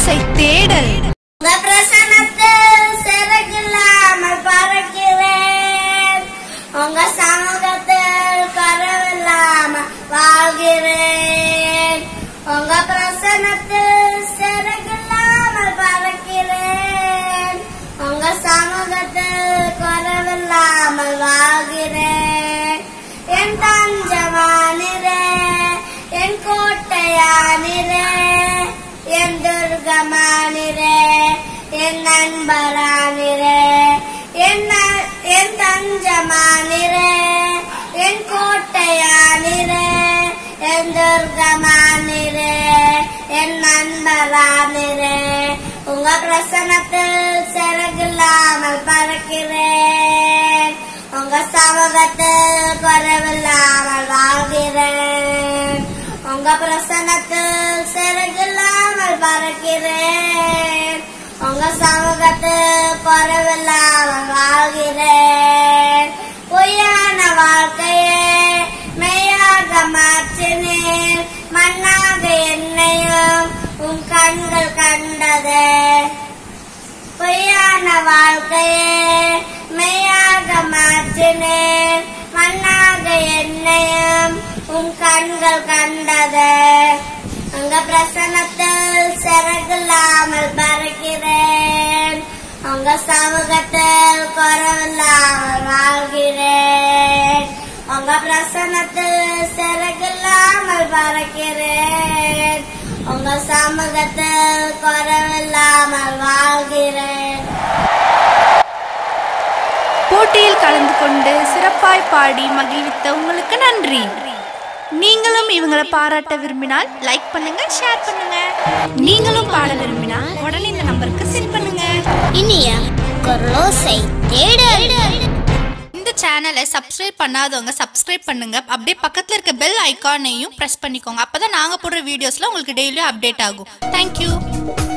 கடலோசை தேடல் உங்க பிரசனத்தில் சிறகில்லாமல் பறக்கிறேன் உங்க சமூகத்தில் கரவில்லாமல் வாழ்கிறேன் உங்க பிரசனத்தில் சிறகில்லாமல் பறக்கிறேன் உங்க சமூகத்தில் குறவில்லாமல் வாழ்கிறேன் என் தஞ்சமானிரே என் கோட்டையானிரே என் துர்கமானிரே என் நண்பரானிரே என் ந- என் தஞ்சமானிரே என் கோட்டையானிரே என் துர்கமானிரே என் நண்பரானிரே உங்க பிரசனத்தில் சிறகில்லாமல் பறக்கிறேன் உங்க சமூகத்தில் குறைவில்லாமல் வாழ்கிறேன் உங்க பிரசனத்தில் சிறகில்லாமல் பறக்கிறேன் உங்க சமூகத்தில் குறைவில்லாமல் வாழ்கிறேன் பொய்யான வாழ்க்கையே மெய்யாக மாற்றினேன் மண்ணாக என்னையும் உன் கண்கள் கண்டதே பொய்யான வாழ்க்கையே மெய்யாக மாற்றினேன் மண்ணாக என்னையும் உன் கண்கள் கண்டது அங்க பிரசனத்தில் சிறகில்லாமல் பறக்கிறேன் உங்க சமூகத்தில் குறவில்லாமல் வாழ்கிறேன் உங்க பிரசனத்தில் சிறகில்லாமல் பறக்கிறேன் உங்க சமூகத்தில் குறவில்லாமல் வாழ்கிறேன் போட்டியில் கலந்து கொண்டு சிறப்பாய் பாடி மகிழ்வித்த உங்களுக்கு நன்றி நீங்களும் இவங்களை பாராட்ட விரும்பினால் லைக் பண்ணுங்க ஷேர் பண்ணுங்க நீங்களும் பாட விரும்பினால் உடனே இந்த நம்பருக்கு சென்ட் பண்ணுங்க இனிய குரலோசை தேடல் இந்த சேனலை சப்ஸ்கிரைப் பண்ணாதவங்க சப்ஸ்கிரைப் பண்ணுங்க அப்படியே பக்கத்துல இருக்க பெல் ஐகானையும் பிரஸ் பண்ணிக்கோங்க அப்பதான் நாங்க போடுற வீடியோஸ்ல உங்களுக்கு டெய்லியும் அப்டேட் ஆகும் தேங்க்யூ